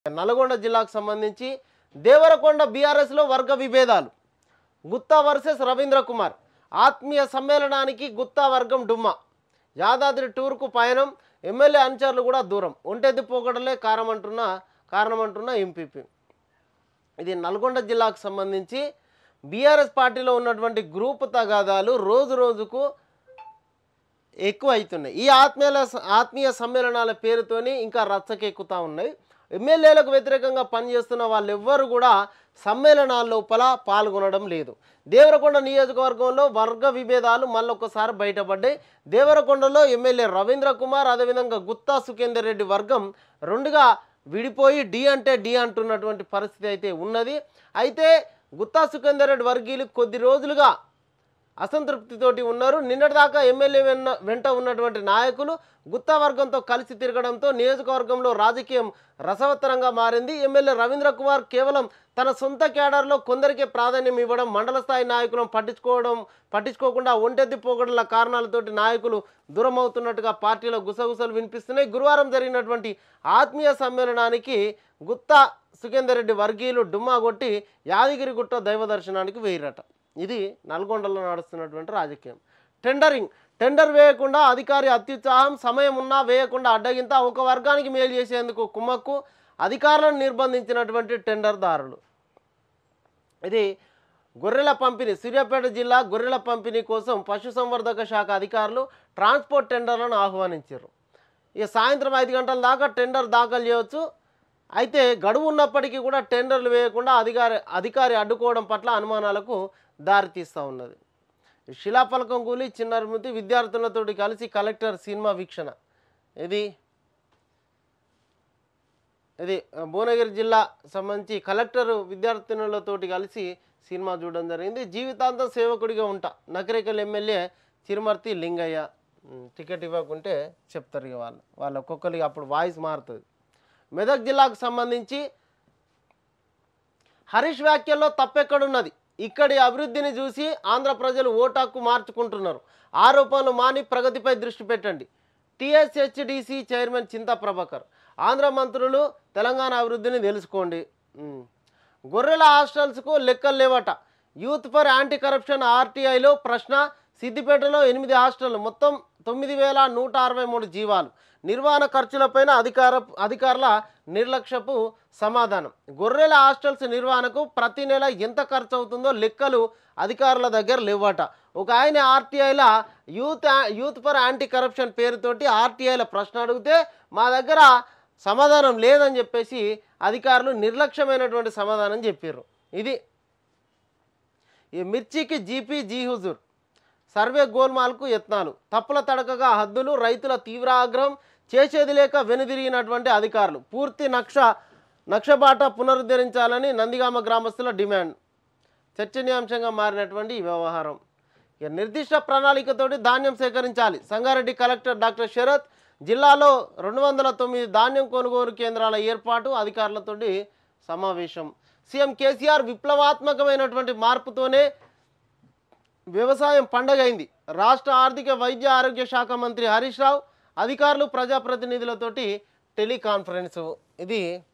నల్గొండ జిల్లాకు సంబంధించి దేవరకొండ బీఆర్ఎస్లో వర్గ విభేదాలు గుత్తా వర్సెస్ రవీంద్ర కుమార్ ఆత్మీయ సమ్మేళనానికి గుత్తా వర్గం డుమ్మా యాదాద్రి టూర్కు పయనం ఎమ్మెల్యే అనుచరులు కూడా దూరం ఒంటెద్దు పోకడలే కారణమంటున్న కారణమంటున్న ఎంపీపీ ఇది నల్గొండ జిల్లాకు సంబంధించి బీఆర్ఎస్ పార్టీలో ఉన్నటువంటి గ్రూప్ తగాదాలు రోజు రోజుకు ఎక్కువ అవుతున్నాయి ఈ ఆత్మీయ ఆత్మీయ సమ్మేళనాల పేరుతోని ఇంకా రచ్చకెక్కుతూ ఉన్నాయి ఎమ్మెల్యేలకు వ్యతిరేకంగా పనిచేస్తున్న వాళ్ళు ఎవ్వరు కూడా సమ్మేళనాల లోపల పాల్గొనడం లేదు దేవరకొండ నియోజకవర్గంలో వర్గ విభేదాలు మళ్ళొకసారి బయటపడ్డాయి దేవరకొండలో ఎమ్మెల్యే రవీంద్ర కుమార్ అదేవిధంగా గుత్తా సుఖేందర్ రెడ్డి వర్గం రెండుగా విడిపోయి డి అంటే డి అంటున్నటువంటి పరిస్థితి అయితే ఉన్నది అయితే గుత్తా సుఖేందర్ రెడ్డి వర్గీయులు కొద్ది రోజులుగా అసంతృప్తితోటి ఉన్నారు నిన్నటిదాకా ఎమ్మెల్యే వెన్న వెంట ఉన్నటువంటి నాయకులు గుత్తా వర్గంతో కలిసి తిరగడంతో నియోజకవర్గంలో రాజకీయం రసవత్తరంగా మారింది ఎమ్మెల్యే రవీంద్ర కుమార్ కేవలం తన సొంత కేడర్లో కొందరికే ప్రాధాన్యం ఇవ్వడం మండల స్థాయి నాయకులను పట్టించుకోవడం పట్టించుకోకుండా ఒంటెత్తి పోగడల కారణాలతోటి నాయకులు దూరం అవుతున్నట్టుగా పార్టీలో గుసగుసలు వినిపిస్తున్నాయి గురువారం జరిగినటువంటి ఆత్మీయ సమ్మేళనానికి గుత్తా సుఖేందర్ రెడ్డి వర్గీయులు డుమ్మా కొట్టి యాదగిరిగుట్ట దైవ దర్శనానికి వేయరట ఇది నల్గొండలో నడుస్తున్నటువంటి రాజకీయం టెండరింగ్ టెండర్ వేయకుండా అధికారి అత్యుత్సాహం సమయం ఉన్నా వేయకుండా అడ్డగింత ఒక వర్గానికి మేలు చేసేందుకు కుమ్మక్కు అధికారులను నిర్బంధించినటువంటి టెండర్దారులు ఇది గొర్రెల పంపిణీ సూర్యాపేట జిల్లా గొర్రెల పంపిణీ కోసం పశుసంవర్ధక శాఖ అధికారులు ట్రాన్స్పోర్ట్ టెండర్లను ఆహ్వానించారు ఇక సాయంత్రం ఐదు గంటల దాకా టెండర్ దాఖలు చేయవచ్చు అయితే గడువు ఉన్నప్పటికీ కూడా టెండర్లు వేయకుండా అధికారి అధికారి అడ్డుకోవడం పట్ల అనుమానాలకు దారితీస్తూ ఉన్నది శిలాఫలకం కూలి చిన్నారిమృతి విద్యార్థులతోటి కలిసి కలెక్టర్ సినిమా వీక్షణ ఇది ఇది ఆ, భువనగిరి జిల్లా సంబంధించి కలెక్టర్ విద్యార్థినులతోటి కలిసి సినిమా చూడడం జరిగింది జీవితాంతం సేవకుడిగా ఉంటా నకరేకల్ ఎమ్మెల్యే చిరుమర్తి లింగయ్య ఉమ్, టికెట్ ఇవ్వకుంటే చెప్తారు ఇక వాళ్ళు వాళ్ళ ఒక్కొక్కరికి అప్పుడు వాయిస్ మారుతుంది మెదక్ జిల్లాకు సంబంధించి హరీష్ వ్యాఖ్యల్లో తప్పెక్కడున్నది ఇక్కడి అభివృద్ధిని చూసి ఆంధ్ర ప్రజలు ఓటాకు మార్చుకుంటున్నారు ఆరోపణలు మాని ప్రగతిపై దృష్టి పెట్టండి టిఎస్హెచ్డిసి చైర్మన్ చింతా ప్రభాకర్ ఆంధ్ర మంత్రులు తెలంగాణ అభివృద్ధిని తెలుసుకోండి ఉమ్. గొర్రెల హాస్టల్స్కు లెక్కలు లేవట యూత్ ఫర్ యాంటీ కరప్షన్ ఆర్టీఐలో ప్రశ్న సిద్దిపేటలో ఎనిమిది హాస్టళ్లు మొత్తం తొమ్మిది వేల నూట అరవై మూడు జీవాలు నిర్వహణ ఖర్చులపైన అధికార అధికారుల నిర్లక్ష్యపు సమాధానం గొర్రెల హాస్టల్స్ నిర్వహణకు ప్రతి నెల ఎంత ఖర్చు అవుతుందో లెక్కలు అధికారుల దగ్గర లేవట ఒక ఆయన ఆర్టీఐల youth youth for anti corruption పేరుతోటి ఆర్టీఐల ప్రశ్న అడిగితే మా దగ్గర సమాధానం లేదని చెప్పేసి అధికారులు నిర్లక్ష్యమైనటువంటి సమాధానం చెప్పారు ఇది ఈ మిర్చికి జీపీ జీ హుజూర్ సర్వే గోల్మాల్కు యత్నాలు తప్పుల తడకగా హద్దులు రైతుల తీవ్ర ఆగ్రహం చేసేది లేక వెనుదిరిగినటువంటి అధికారులు పూర్తి నక్ష నక్షబాట పునరుద్ధరించాలని నందిగామ గ్రామస్తుల డిమాండ్ చర్చనీయాంశంగా మారినటువంటి ఈ వ్యవహారం ఇక నిర్దిష్ట ప్రణాళికతోటి ధాన్యం సేకరించాలి సంగారెడ్డి కలెక్టర్ డాక్టర్ శరత్ జిల్లాలో రెండు వందల తొమ్మిది ధాన్యం కొనుగోలు కేంద్రాల ఏర్పాటు అధికారులతోటి సమావేశం సీఎం కేసీఆర్ విప్లవాత్మకమైనటువంటి మార్పుతోనే వ్యవసాయం పండగైంది రాష్ట్ర ఆర్థిక వైద్య ఆరోగ్య శాఖ మంత్రి హరీష్ రావు అధికారులు ప్రజాప్రతినిధులతోటి టెలికాన్ఫరెన్స్ ఇది